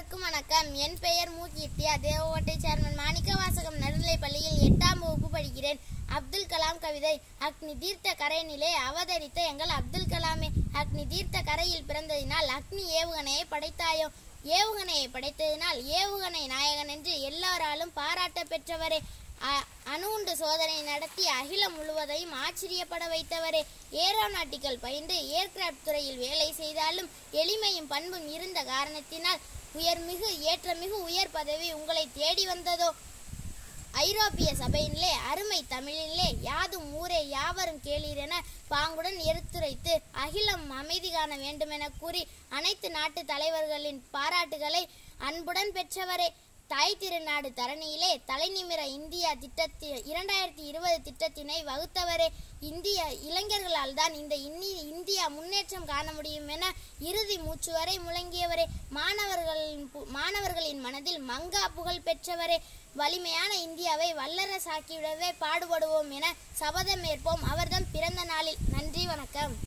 அனைவருக்கும் வணக்கம் என் பெயர் மு கீர்த்தியா தேவகோட்டை சேர்மன் மாணிக்க வாசகம் நடுநிலைப் பள்ளியில் எட்டாம் வகுப்பு படிக்கிறேன் அப்துல் கலாம் கவிதை அக்னி தீர்த்த கரையினிலே அவதரித்த எங்கள் அப்துல் கலாமே அக்னி தீர்த்த கரையில் பிறந்ததினால் அக்னி ஏவுகணையை படைத்தாயோ ஏவுகணையை படைத்ததினால் ஏவுகணை நாயகன் என்று எல்லாராலும் பாராட்ட பெற்றவரே அ- அணுகுண்டு சோதனை நடத்தி அகிலம் முழுவதையும் ஆச்சரியப்பட வைத்தவரே ஏரோநாட்டிக்கல் பயின்று ஏர்கிராப்ட் துறையில் வேலை செய்தாலும் எளிமையும் பண்பும் இருந்த காரணத்தினால் உயர்மிகு ஏற்றமிகு உயர் பதவி உங்களை தேடி வந்ததோ ஐரோப்பிய சபையிலே அருமை தமிழிலே யாதும் ஊரே யாவரும் கேளீரென பாங்குடன் எடுத்துரைத்து அகிலம் அமைதி காண வேண்டுமென கூறி அனைத்து நாட்டு தலைவர்களின் பாராட்டுகளை அன்புடன் பெற்றவரே தாய் திருநாடு தரணியிலே தலைநிமிர இந்தியா திட்டத்தி இரண்டாயிரத்தி இருபது திட்டத்தினை வகுத்தவரே இந்திய இளைஞர்களால் தான் இந்த இன்னி இந்தியா முன்னேற்றம் காண முடியும் என இறுதி மூச்சு வரை முழங்கியவரே மாணவர்களின் பு- மாணவர்களின் மனதில் மங்கா புகழ் பெற்றவரே வலிமையான இந்தியாவை வல்லரசாக்கிவிடவே பாடுபடுவோம் என சபதமேற்போம் அவர்தம் பிறந்த நாளில் நன்றி வணக்கம்